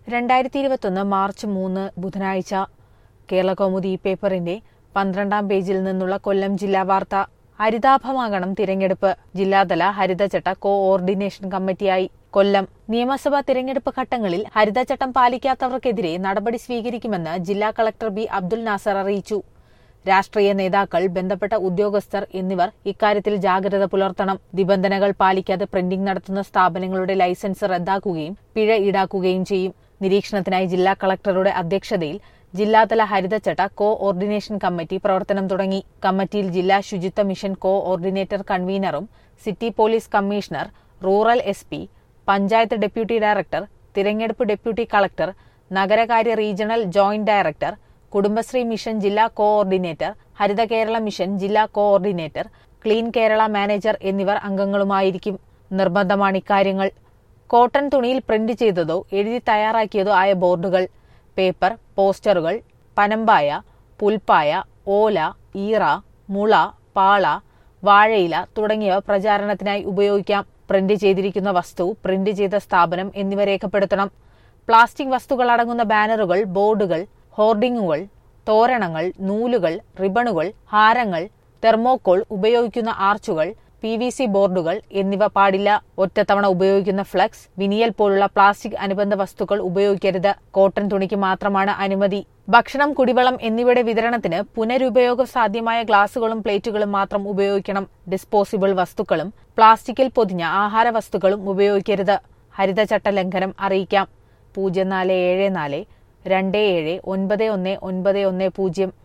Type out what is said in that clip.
രണ്ടായിരത്തി ഇരുപത്തൊന്ന് മാർച്ച് മൂന്ന് ബുധനാഴ്ച കേരളകൗമുദി പേപ്പറിന്റെ പന്ത്രണ്ടാം പേജിൽ നിന്നുള്ള കൊല്ലം ജില്ലാ വാർത്ത ഹരിതാഭമാകണം തിരഞ്ഞെടുപ്പ് ജില്ലാതല ഹരിതചട്ട കോഓർഡിനേഷൻ കമ്മിറ്റിയായി കൊല്ലം നിയമസഭാ തിരഞ്ഞെടുപ്പ് ഘട്ടങ്ങളിൽ ഹരിതചട്ടം പാലിക്കാത്തവർക്കെതിരെ നടപടി സ്വീകരിക്കുമെന്ന് ജില്ലാ കളക്ടർ ബി അബ്ദുൽ നാസർ അറിയിച്ചു രാഷ്ട്രീയ നേതാക്കൾ ബന്ധപ്പെട്ട ഉദ്യോഗസ്ഥർ എന്നിവർ ഇക്കാര്യത്തിൽ ജാഗ്രത പുലർത്തണം നിബന്ധനകൾ പാലിക്കാതെ പ്രിന്റിംഗ് നടത്തുന്ന സ്ഥാപനങ്ങളുടെ ലൈസൻസ് റദ്ദാക്കുകയും പിഴ ഈടാക്കുകയും ചെയ്യും നിരീക്ഷണത്തിനായി ജില്ലാ കളക്ടറുടെ അധ്യക്ഷതയിൽ ജില്ലാതല ഹരിതചട്ട കോ ഓർഡിനേഷൻ കമ്മിറ്റി പ്രവർത്തനം തുടങ്ങി കമ്മിറ്റിയിൽ ജില്ലാ ശുചിത്വ മിഷൻ കോ ഓർഡിനേറ്റർ കൺവീനറും city police commissioner rural S P panchayat deputy director തിരഞ്ഞെടുപ്പ് ഡെപ്യൂട്ടി കളക്ടർ നഗരകാര്യ regional joint director Kudumbashree mission ജില്ലാ കോഓർഡിനേറ്റർ ഹരിത കേരള മിഷൻ ജില്ലാ കോഓർഡിനേറ്റർ ക്ലീൻ കേരള മാനേജർ എന്നിവർ അംഗങ്ങളുമായിരിക്കും നിർബന്ധമാണ് ഇക്കാര്യങ്ങൾ കോട്ടൺ തുണിയിൽ പ്രിന്റ് ചെയ്തതോ എഴുതി തയ്യാറാക്കിയതോ ആയ ബോർഡുകൾ പേപ്പർ പോസ്റ്ററുകൾ പനമ്പായ പുൽപ്പായ ഓല ഈറ മുള പാള വാഴയില തുടങ്ങിയവ പ്രചാരണത്തിനായി ഉപയോഗിക്കാം പ്രിന്റ് ചെയ്തിരിക്കുന്ന വസ്തു പ്രിന്റ് ചെയ്ത സ്ഥാപനം എന്നിവ രേഖപ്പെടുത്തണം പ്ലാസ്റ്റിക് വസ്തുക്കൾ അടങ്ങുന്ന ബാനറുകൾ ബോർഡുകൾ ഹോർഡിങ്ങുകൾ തോരണങ്ങൾ നൂലുകൾ റിബണുകൾ ഹാരങ്ങൾ തെർമോക്കോൾ ഉപയോഗിക്കുന്ന ആർച്ചുകൾ പി വി സി ബോർഡുകൾ എന്നിവ പാടില്ല ഒറ്റത്തവണ ഉപയോഗിക്കുന്ന ഫ്ലക്സ് വിനിയൽ പോലുള്ള പ്ലാസ്റ്റിക് അനുബന്ധ വസ്തുക്കൾ ഉപയോഗിക്കരുത് കോട്ടൺ തുണിക്ക് മാത്രമാണ് അനുമതി ഭക്ഷണം കുടിവെള്ളം എന്നിവയുടെ വിതരണത്തിന് പുനരുപയോഗ സാധ്യമായ ഗ്ലാസുകളും പ്ലേറ്റുകളും മാത്രം ഉപയോഗിക്കണം ഡിസ്പോസിബിൾ വസ്തുക്കളും പ്ലാസ്റ്റിക്കിൽ പൊതിഞ്ഞ ആഹാര വസ്തുക്കളും ഉപയോഗിക്കരുത് ഹരിതചട്ട ലംഘനം അറിയിക്കാം പൂജ്യം നാല് ഏഴ് നാല് രണ്ട് ഏഴ് ഒൻപത് ഒന്ന് ഒൻപത് ഒന്ന് പൂജ്യം